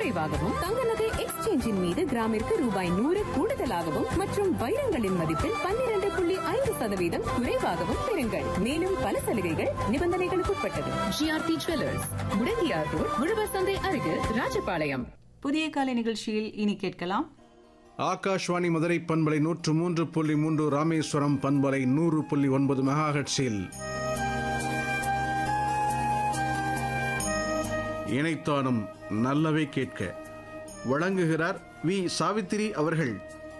குறைவாகவும் தங்க நகை எக்ஸ்சேஞ்சின் மீது கிராமிற்கு ரூபாய் நூறு கூடுதலாகவும் மற்றும் வைரங்களின் மதிப்பில் பன்னிரண்டு புள்ளி ஐந்து சதவீதம் குறைவாகவும் பெறுங்கள் மேலும் பல சலுகைகள் நிபந்தனைகளுக்கு உட்பட்டது ஜிஆர்டி ஜுவல்லர்ஸ் முடங்கியார் ரோட் உழவர் சந்தை அருகில் ராஜபாளையம் புதிய காலை நிகழ்ச்சியில் இனி கேட்கலாம் ஆகாஷ்வாணி மதுரை பண்பலை நூற்று மூன்று புள்ளி மூன்று ராமேஸ்வரம் பண்பலை நூறு புள்ளி ஒன்பது மெகாஹெட்ஸில் இணைத்தானும் நல்லவை கேட்க வழங்குகிறார் வி சாவித்திரி அவர்கள்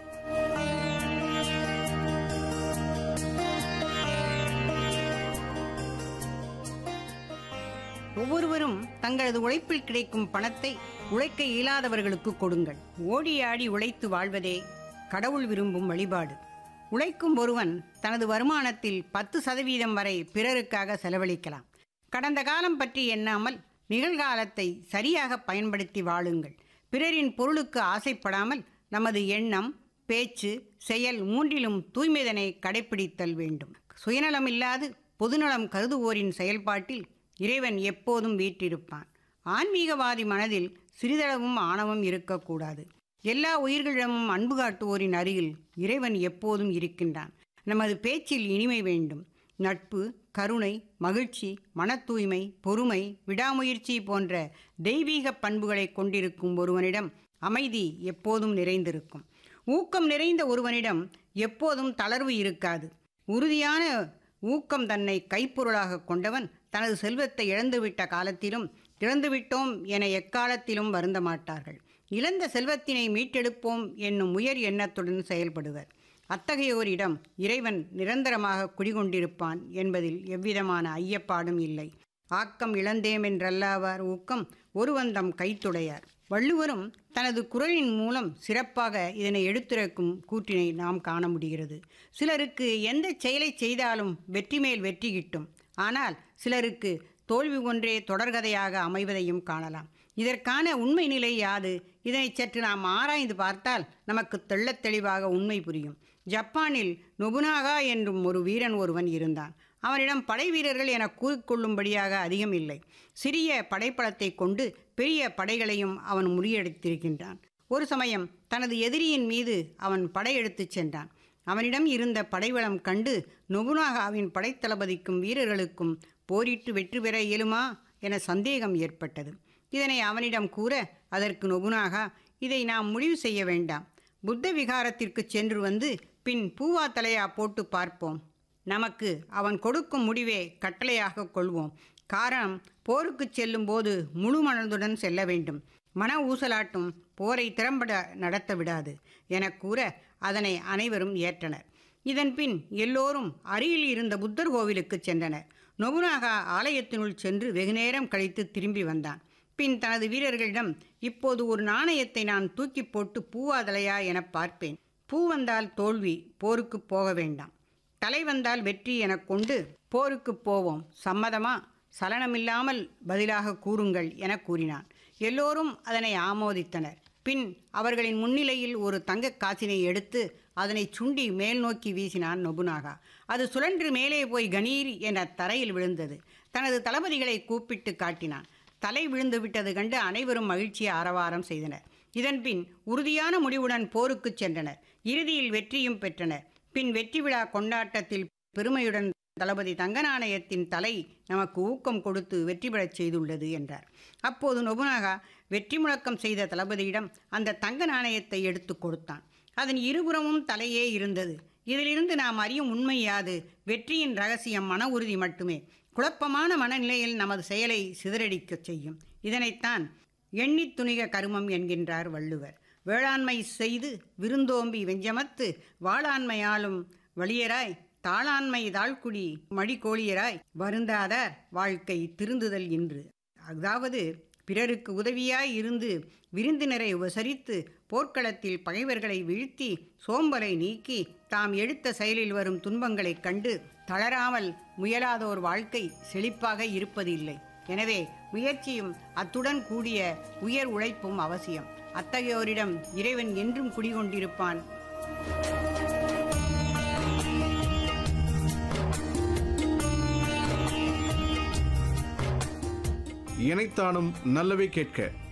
ஒவ்வொருவரும் தங்களது உழைப்பில் கிடைக்கும் பணத்தை உழைக்க இயலாதவர்களுக்கு கொடுங்கள் ஓடி ஆடி உழைத்து வாழ்வதே கடவுள் விரும்பும் வழிபாடு உழைக்கும் ஒருவன் தனது வருமானத்தில் பத்து சதவீதம் வரை பிறருக்காக செலவழிக்கலாம் கடந்த காலம் பற்றி எண்ணாமல் நிகழ்காலத்தை சரியாக பயன்படுத்தி வாழுங்கள் பிறரின் பொருளுக்கு ஆசைப்படாமல் நமது எண்ணம் பேச்சு செயல் மூன்றிலும் தூய்மைதனை கடைப்பிடித்தல் வேண்டும் சுயநலம் இல்லாது பொதுநலம் கருதுவோரின் செயல்பாட்டில் இறைவன் எப்போதும் வீற்றிருப்பான் ஆன்மீகவாதி மனதில் சிறிதளவும் ஆணவம் இருக்கக்கூடாது எல்லா உயிர்களிடமும் அன்பு காட்டுவோரின் அருகில் இறைவன் எப்போதும் இருக்கின்றான் நமது பேச்சில் இனிமை வேண்டும் நட்பு கருணை மகிழ்ச்சி மன தூய்மை பொறுமை விடாமுயற்சி போன்ற தெய்வீக பண்புகளை கொண்டிருக்கும் ஒருவனிடம் அமைதி எப்போதும் நிறைந்திருக்கும் ஊக்கம் நிறைந்த ஒருவனிடம் எப்போதும் தளர்வு இருக்காது உறுதியான ஊக்கம் தன்னை கைப்பொருளாக கொண்டவன் தனது செல்வத்தை இழந்துவிட்ட காலத்திலும் இழந்துவிட்டோம் என எக்காலத்திலும் வருந்த மாட்டார்கள் இழந்த செல்வத்தினை மீட்டெடுப்போம் என்னும் உயர் எண்ணத்துடன் செயல்படுவர் அத்தகையோரிடம் இறைவன் நிரந்தரமாக குடிகொண்டிருப்பான் என்பதில் எவ்விதமான ஐயப்பாடும் இல்லை ஆக்கம் இழந்தேமென்றல்லாவார் ஊக்கம் ஒருவந்தம் கைத்துடையார் வள்ளுவரும் தனது குரலின் மூலம் சிறப்பாக இதனை எடுத்துரைக்கும் கூற்றினை நாம் காண முடிகிறது சிலருக்கு எந்த செயலை செய்தாலும் வெற்றி மேல் வெற்றி கிட்டும் ஆனால் சிலருக்கு தோல்வி ஒன்றே தொடர்கதையாக அமைவதையும் காணலாம் இதற்கான உண்மை நிலை யாது இதனை சற்று நாம் ஆராய்ந்து பார்த்தால் நமக்கு தெள்ளத் தெளிவாக உண்மை புரியும் ஜப்பானில் நொபுனாகா என்றும் ஒரு வீரன் ஒருவன் இருந்தான் அவனிடம் படை வீரர்கள் என கூறிக்கொள்ளும்படியாக அதிகம் இல்லை சிறிய படைப்பலத்தை கொண்டு பெரிய படைகளையும் அவன் முறியடித்திருக்கின்றான் ஒரு சமயம் தனது எதிரியின் மீது அவன் படையெடுத்துச் சென்றான் அவனிடம் இருந்த படைவளம் கண்டு நொபுனாகாவின் படைத்தளபதிக்கும் வீரர்களுக்கும் போரிட்டு வெற்றி பெற இயலுமா என சந்தேகம் ஏற்பட்டது இதனை அவனிடம் கூற அதற்கு நொபுனாகா இதை நாம் முடிவு செய்ய வேண்டாம் புத்த விகாரத்திற்கு சென்று வந்து பின் பூவா தலையா போட்டு பார்ப்போம் நமக்கு அவன் கொடுக்கும் முடிவே கட்டளையாக கொள்வோம் காரணம் போருக்கு செல்லும் போது முழு மனதுடன் செல்ல வேண்டும் மன ஊசலாட்டும் போரை திறம்பட நடத்த விடாது என கூற அதனை அனைவரும் ஏற்றனர் இதன்பின் எல்லோரும் அருகில் இருந்த புத்தர் கோவிலுக்கு சென்றனர் நொபுனாகா ஆலயத்தினுள் சென்று வெகுநேரம் கழித்து திரும்பி வந்தான் பின் தனது வீரர்களிடம் இப்போது ஒரு நாணயத்தை நான் தூக்கி போட்டு பூவாதலையா என பார்ப்பேன் பூ வந்தால் தோல்வி போருக்கு போக வேண்டாம் தலை வந்தால் வெற்றி எனக் கொண்டு போருக்கு போவோம் சம்மதமா சலனமில்லாமல் பதிலாக கூறுங்கள் என கூறினான் எல்லோரும் அதனை ஆமோதித்தனர் பின் அவர்களின் முன்னிலையில் ஒரு தங்கக் காசினை எடுத்து அதனை சுண்டி மேல் நோக்கி வீசினான் நொபுனாகா அது சுழன்று மேலே போய் கணீர் என தரையில் விழுந்தது தனது தளபதிகளை கூப்பிட்டு காட்டினான் தலை விழுந்து விட்டது கண்டு அனைவரும் மகிழ்ச்சி ஆரவாரம் செய்தனர் இதன்பின் உறுதியான முடிவுடன் போருக்குச் சென்றனர் இறுதியில் வெற்றியும் பெற்றனர் பின் வெற்றி விழா கொண்டாட்டத்தில் பெருமையுடன் தளபதி தங்க நாணயத்தின் தலை நமக்கு ஊக்கம் கொடுத்து வெற்றி பெறச் செய்துள்ளது என்றார் அப்போது நொபுனாகா வெற்றி முழக்கம் செய்த தளபதியிடம் அந்த தங்க நாணயத்தை எடுத்து கொடுத்தான் அதன் இருபுறமும் தலையே இருந்தது இதிலிருந்து நாம் அறியும் உண்மை யாது வெற்றியின் ரகசியம் மன உறுதி மட்டுமே குழப்பமான மனநிலையில் நமது செயலை சிதறடிக்கச் செய்யும் இதனைத்தான் எண்ணித் துணிக கருமம் என்கின்றார் வள்ளுவர் வேளாண்மை செய்து விருந்தோம்பி வெஞ்சமத்து வாளாண்மையாலும் வலியராய் தாளாண்மை தாழ்குடி மடிக்கோழியராய் வருந்தாதார் வாழ்க்கை திருந்துதல் இன்று அதாவது பிறருக்கு உதவியாய் இருந்து விருந்தினரை உபசரித்து போர்க்களத்தில் பகைவர்களை வீழ்த்தி சோம்பலை நீக்கி தாம் எடுத்த செயலில் வரும் துன்பங்களைக் கண்டு தளராமல் முயலாதோர் வாழ்க்கை செழிப்பாக இருப்பதில்லை எனவே முயற்சியும் அத்துடன் கூடிய உயர் உழைப்பும் அவசியம் அத்தகையோரிடம் இறைவன் என்றும் குடிகொண்டிருப்பான் இணைத்தானும் நல்லவை கேட்க